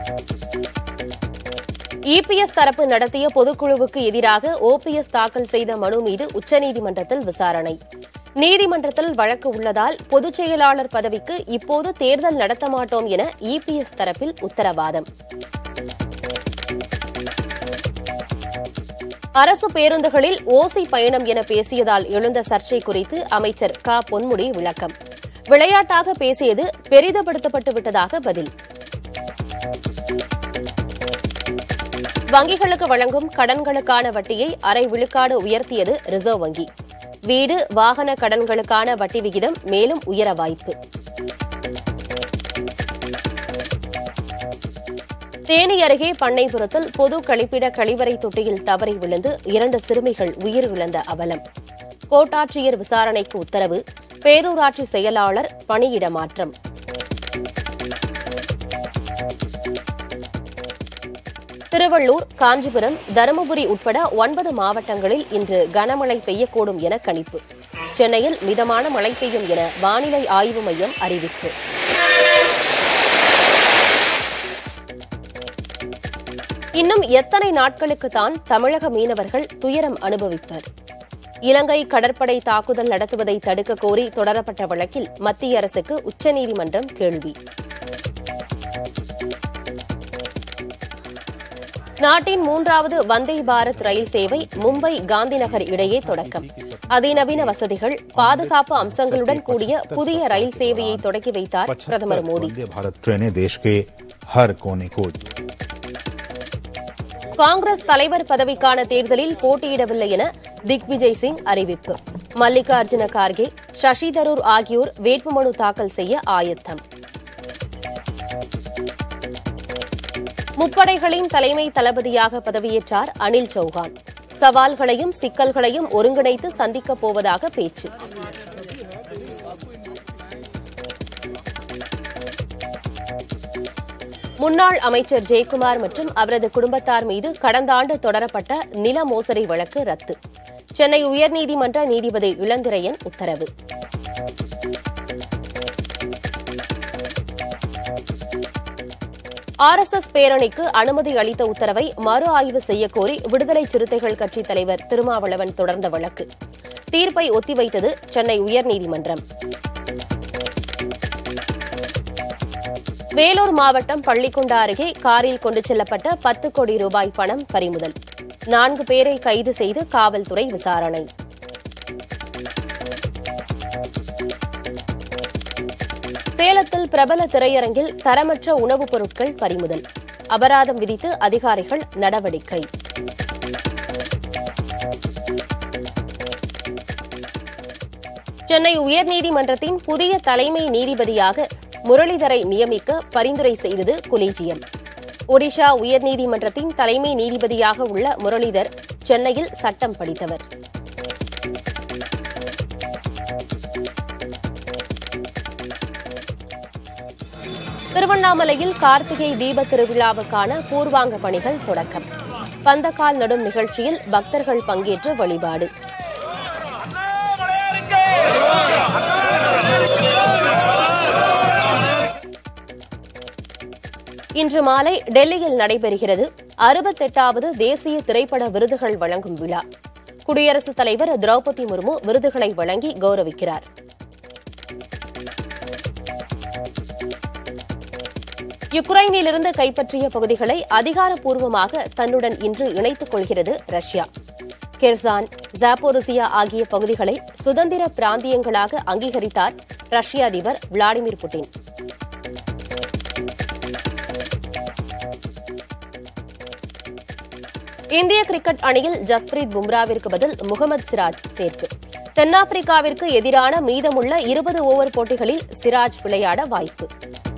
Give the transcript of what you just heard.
EPS தரப்பு நடத்திய பொதுக்குழுவுக்கு எதிராக ஓபிஎஸ் தாக்கல் செய்த மனு மீது உச்சநீதிமன்றத்தில் விசாரணை நீதிமன்றத்தில் வழக்கு உள்ளதால் பொதுச் செயலாளர் பதவிக்கு இப்போது தேர்தல் நடத்த மாட்டோம் என இபிஎஸ் தரப்பில் உத்தரவாதம் அரசு பேருந்துகளில் ஓசி பயணம் என பேசியதால் எழுந்த சர்ச்சை குறித்து அமைச்சர் க பொன்முடி விளக்கம் விளையாட்டாக பேசியது பெரிதப்படுத்தப்பட்டு விட்டதாக பதில் வங்கிகளுக்கு வழங்கும் கடன்களுக்கான வட்டியை அரை விழுக்காடு உயர்த்தியது ரிசர்வ் வங்கி வீடு வாகன கடன்களுக்கான வட்டி விகிதம் மேலும் உயர வாய்ப்பு தேனி அருகே பண்ணைபுரத்தில் பொது கழிப்பிட கழிவறை தொட்டியில் தவறி விழுந்து இரண்டு சிறுமிகள் உயிரிழந்த அவலம் கோட்டாட்சியர் விசாரணைக்கு உத்தரவு பேரூராட்சி செயலாளர் பணியிட மாற்றம் திருவள்ளூர் காஞ்சிபுரம் தருமபுரி உட்பட ஒன்பது மாவட்டங்களில் இன்று கனமழை பெய்யக்கூடும் என கணிப்பு சென்னையில் மிதமான மழை பெய்யும் என வானிலை ஆய்வு மையம் அறிவிப்பு இன்னும் எத்தனை நாட்களுக்கு தான் தமிழக மீனவர்கள் துயரம் அனுபவிப்பர் இலங்கை கடற்படை தாக்குதல் நடத்துவதை தடுக்க கோரி தொடரப்பட்ட வழக்கில் மத்திய அரசுக்கு உச்சநீதிமன்றம் கேள்வி நாட்டின் மூன்றாவது வந்தே பாரத் ரயில் சேவை மும்பை காந்திநகர் இடையே தொடக்கம் அதிநவீன வசதிகள் பாதுகாப்பு அம்சங்களுடன் கூடிய புதிய ரயில் சேவையை தொடக்கி வைத்தார் பிரதமர் மோடி वंदे भारत ट्रेनें देश के हर कोने को காங்கிரஸ் தலைவர் பதவிக்கான தேர்தலில் போட்டியிடவில்லை என திக்விஜய் சிங் அறிவிப்பு மல்லிகார்ஜுன கார்கே சசி தரூர் ஆகியோர் வேட்புமனு தாக்கல் செய்ய ஆயத்தம் முப்படைகளின் தலைமை தளபதியாக பதவியேற்றார் அனில் சௌஹான் சவால்களையும் சிக்கல்களையும் ஒருங்கிணைத்து சந்திக்கப் போவதாக பேச்சு முன்னாள் அமைச்சர் ஜெயக்குமார் மற்றும் அவரது குடும்பத்தார் மீது கடந்த ஆண்டு தொடரப்பட்ட நில மோசடி வழக்கு ரத்து சென்னை உயர்நீதிமன்ற நீதிபதி இளந்திரையன் உத்தரவு ஆர்எஸ்எஸ் பேரணிக்கு அனுமதி அளித்த உத்தரவை மறு ஆய்வு செய்யக்கோரி விடுதலை சிறுத்தைகள் கட்சித் தலைவர் திருமாவளவன் தொடர்ந்த வழக்கு தீர்ப்பை ஒத்திவைத்தது சென்னை உயர்நீதிமன்றம் வேலூர் மாவட்டம் பள்ளிக்குண்டா அருகே காரில் கொண்டு செல்லப்பட்ட பத்து கோடி ரூபாய் பணம் பறிமுதல் நான்கு பேரை கைது செய்து காவல்துறை விசாரணை சேலத்தில் பிரபல திரையரங்கில் தரமற்ற உணவுப் பொருட்கள் பறிமுதல் அபராதம் விதித்து அதிகாரிகள் நடவடிக்கை சென்னை உயர்நீதிமன்றத்தின் புதிய தலைமை நீதிபதியாக முரளிதரை நியமிக்க பரிந்துரை செய்தது கொலீஜியம் ஒடிஷா உயர்நீதிமன்றத்தின் தலைமை நீதிபதியாக உள்ள முரளிதர் சென்னையில் சட்டம் படித்தவர் திருவண்ணாமலையில் கார்த்திகை தீப திருவிழாவுக்கான பூர்வாங்க பணிகள் தொடக்கம் பந்தக்கால் நடும் நிகழ்ச்சியில் பக்தர்கள் பங்கேற்று வழிபாடு இன்று மாலை டெல்லியில் நடைபெறுகிறது அறுபத்தெட்டாவது தேசிய திரைப்பட விருதுகள் வழங்கும் விழா குடியரசுத் தலைவர் திரௌபதி முர்மு விருதுகளை வழங்கி கௌரவிக்கிறார் யுக்ரைனிலிருந்து கைப்பற்றிய பகுதிகளை அதிகாரப்பூர்வமாக தன்னுடன் இன்று இணைத்துக் கொள்கிறது ரஷ்யா கெர்சான் ஜாப்போருசியா ஆகிய பகுதிகளை சுதந்திர பிராந்தியங்களாக அங்கீகரித்தார் ரஷ்ய அதிபர் விளாடிமிர் புட்டின் இந்திய கிரிக்கெட் அணியில் ஜஸ்பிரீத் பும்ராவிற்கு பதில் முகமது சிராஜ் சேர்ப்பு தென்னாப்பிரிக்காவிற்கு எதிரான மீதமுள்ள இருபது ஓவர் போட்டிகளில் சிராஜ் விளையாட வாய்ப்பு